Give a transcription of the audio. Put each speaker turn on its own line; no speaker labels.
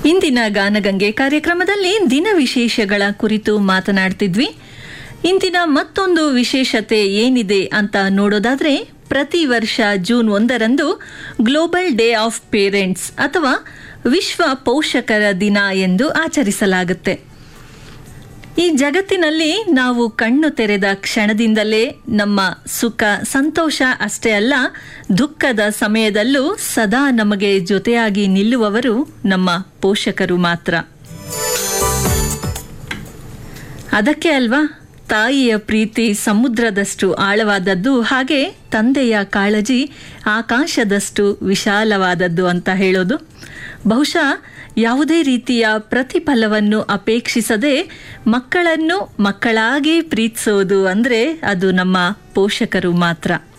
ಇಂದಿನ ಗಾನಗಂಗೆ ಕಾರ್ಯಕ್ರಮದಲ್ಲಿ ದಿನ ವಿಶೇಷಗಳ ಕುರಿತು ಮಾತನಾಡ್ತಿದ್ವಿ ಇಂದಿನ ಮತ್ತೊಂದು ವಿಶೇಷತೆ ಏನಿದೆ ಅಂತ ನೋಡೋದಾದ್ರೆ ಪ್ರತಿ ವರ್ಷ ಜೂನ್ ಒಂದರಂದು ಗ್ಲೋಬಲ್ ಡೇ ಆಫ್ ಪೇರೆಂಟ್ಸ್ ಅಥವಾ ವಿಶ್ವ ಪೋಷಕರ ದಿನ ಎಂದು ಆಚರಿಸಲಾಗುತ್ತೆ ಈ ಜಗತ್ತಿನಲ್ಲಿ ನಾವು ಕಣ್ಣು ತೆರೆದ ಕ್ಷಣದಿಂದಲೇ ನಮ್ಮ ಸುಖ ಸಂತೋಷ ಅಷ್ಟೇ ಅಲ್ಲ ದುಃಖದ ಸಮಯದಲ್ಲೂ ಸದಾ ನಮಗೆ ಜೊತೆಯಾಗಿ ನಿಲ್ಲುವವರು ನಮ್ಮ ಪೋಷಕರು ಮಾತ್ರ ಅದಕ್ಕೆ ಅಲ್ವಾ ತಾಯಿಯ ಪ್ರೀತಿ ಸಮುದ್ರದಷ್ಟು ಆಳವಾದದ್ದು ಹಾಗೆ ತಂದೆಯ ಕಾಳಜಿ ಆಕಾಶದಷ್ಟು ವಿಶಾಲವಾದದ್ದು ಅಂತ ಹೇಳೋದು ಬಹುಶಃ ಯಾವುದೇ ರೀತಿಯ ಪ್ರತಿಫಲವನ್ನು ಅಪೇಕ್ಷಿಸದೆ ಮಕ್ಕಳನ್ನು ಮಕ್ಕಳಾಗಿ ಪ್ರೀತಿಸೋದು ಅಂದರೆ ಅದು ನಮ್ಮ ಪೋಷಕರು ಮಾತ್ರ